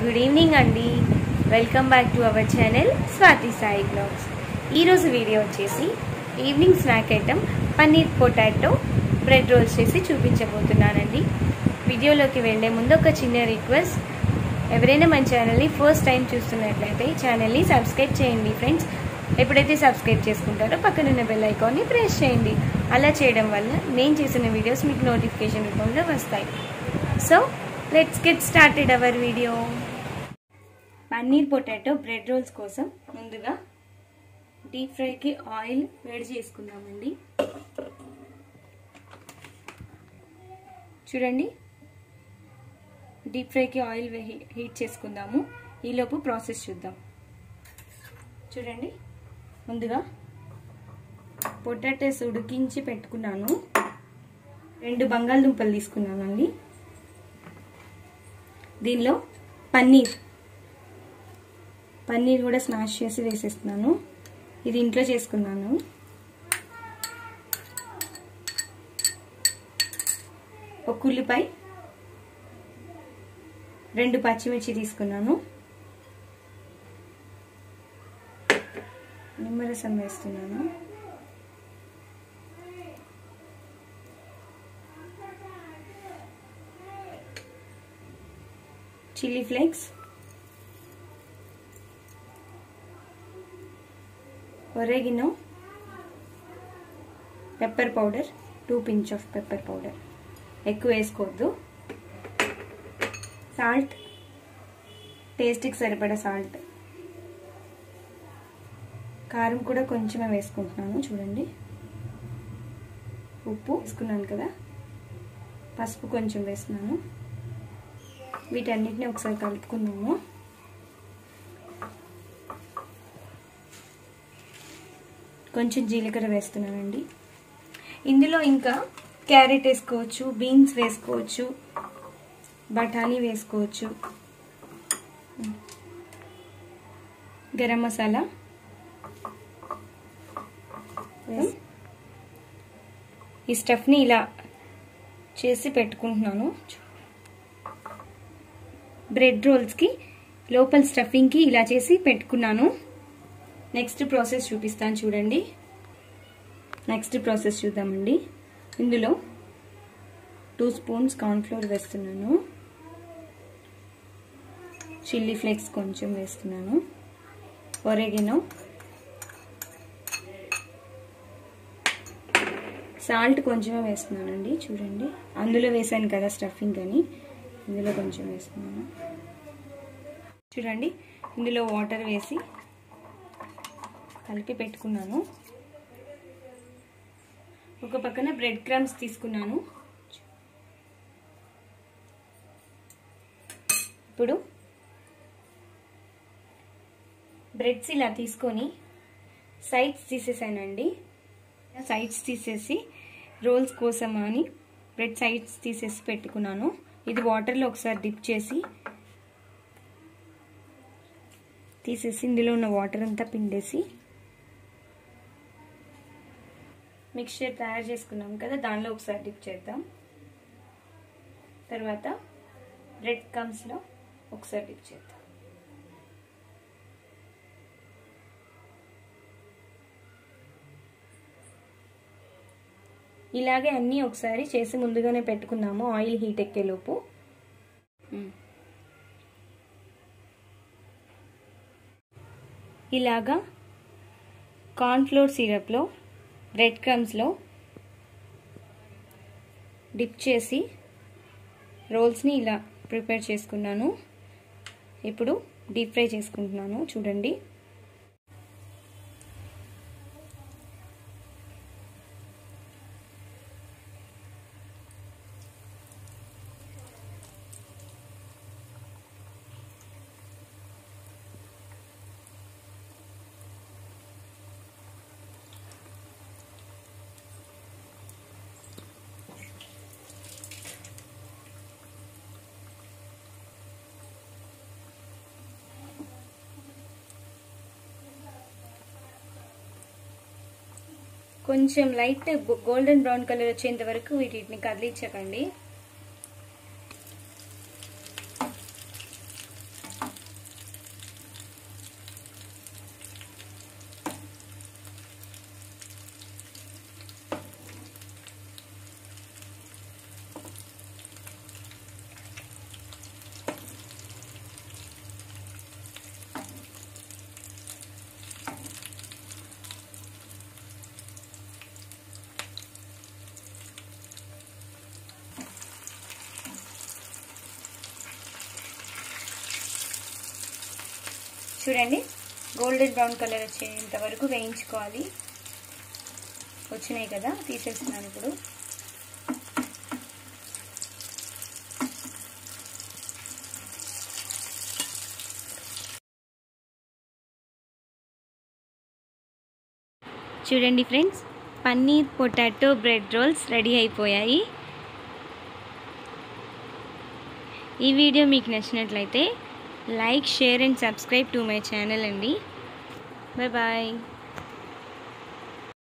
good evening అండి welcome back to our channel Swathi Sai blogs ఈరోజు video వచ్చేసి evening snack item paneer potato bread rolls చేసి చూపించబోతున్నానండి వీడియోలోకి వెళ్ళే ముందు ఒక చిన్న రిక్వెస్ట్ ఎవరైనా మన ఛానల్ని ఫస్ట్ టైం చూస్తున్నట్లయితే ఈ ఛానల్ని సబ్స్క్రైబ్ చేయండి ఫ్రెండ్స్ ఎప్పుడైతే సబ్స్క్రైబ్ చేసుకుంటారో పక్కనున్న బెల్ ఐకాన్ని ప్రెస్ చేయండి అలా చేయడం వల్ల నేను చేసిన వీడియోస్ మీకు నోటిఫికేషన్ రూపంలో వస్తాయి so let's get started our video paneer potato bread rolls కోసం ముందుగా డీప్ ఫ్రైకి ఆయిల్ వేడి చేసుకుందామండి చూడండి డీప్ ఫ్రైకి ఆయిల్ హీట్ చేసుకుందాము ఈలోపు ప్రాసెస్ చూద్దాం చూడండి ముందుగా పొటాటోస్ ఉడికించి పెట్టుకున్నాను రెండు బంగాళదుంపలు తీసుకున్నానండి దీనిలో పన్నీర్ పన్నీర్ కూడా స్మాష్ చేసి వేసేస్తున్నాను ఇది ఇంట్లో చేసుకున్నాను ఒక ఉల్లిపాయ రెండు పచ్చిమిర్చి తీసుకున్నాను నిమ్మరసం వేస్తున్నాను chilli flakes oregano pepper powder two pinch of pepper powder ఎక్కువ వేసుకోవద్దు సాల్ట్ టేస్ట్కి సరిపడా సాల్ట్ కారం కూడా కొంచెమే వేసుకుంటున్నాను చూడండి ఉప్పు వేసుకున్నాను కదా పసుపు కొంచెం వేస్తున్నాను వీటన్నిటిని ఒకసారి కలుపుకుందాము కొంచెం జీలకర్ర వేస్తున్నానండి ఇందులో ఇంకా క్యారెట్ వేసుకోవచ్చు బీన్స్ వేసుకోవచ్చు బఠానీ వేసుకోవచ్చు గరం మసాలా ఈ స్టఫ్ని ఇలా చేసి పెట్టుకుంటున్నాను బ్రెడ్ రోల్స్కి లోపల స్టఫింగ్కి ఇలా చేసి పెట్టుకున్నాను నెక్స్ట్ ప్రాసెస్ చూపిస్తాను చూడండి నెక్స్ట్ ప్రాసెస్ చూద్దామండి ఇందులో టూ స్పూన్స్ కార్న్ఫ్లోర్ వేస్తున్నాను చిల్లీ ఫ్లేక్స్ కొంచెం వేస్తున్నాను ఒరేగినో సాల్ట్ కొంచెమే వేస్తున్నానండి చూడండి అందులో వేసాను కదా స్టఫింగ్ అని ఇందులో కొంచెం వేస్తున్నాను చూడండి ఇందులో వాటర్ వేసి కలిపి పెట్టుకున్నాను ఒక పక్కన బ్రెడ్ క్రమ్స్ తీసుకున్నాను ఇప్పుడు బ్రెడ్స్ ఇలా తీసుకొని సైడ్స్ తీసేసానండి సైడ్స్ తీసేసి రోల్స్ కోసం అని బ్రెడ్ సైడ్స్ తీసేసి పెట్టుకున్నాను ఇది వాటర్లో ఒకసారి డిప్ చేసి తీసేసి ఇందులో ఉన్న వాటర్ అంతా పిండేసి మిక్చర్ తయారు చేసుకున్నాం కదా దానిలో ఒకసారి డిప్ చేద్దాం తర్వాత బ్రెడ్ కమ్స్లో ఒకసారి డిప్ చేద్దాం ఇలాగే అన్నీ ఒకసారి చేసి ముందుగానే పెట్టుకున్నాము ఆయిల్ హీట్ ఎక్కేలోపు ఇలాగా కార్న్ఫ్లోర్ సిరప్లో బ్రెడ్ క్రమ్స్లో డిప్ చేసి రోల్స్ని ఇలా ప్రిపేర్ చేసుకున్నాను ఇప్పుడు డీప్ ఫ్రై చేసుకుంటున్నాను చూడండి కొంచెం లైట్ గోల్డెన్ బ్రౌన్ కలర్ వచ్చేంత వరకు వీటిని కదిలించకండి చూడండి గోల్డెన్ బ్రౌన్ కలర్ వచ్చేంత వరకు వేయించుకోవాలి వచ్చినాయి కదా తీసేస్తున్నాను ఇప్పుడు చూడండి friends paneer potato bread rolls ready అయిపోయాయి ఈ వీడియో మీకు నచ్చినట్లయితే like share and subscribe to my channel అండి బాయ్ బాయ్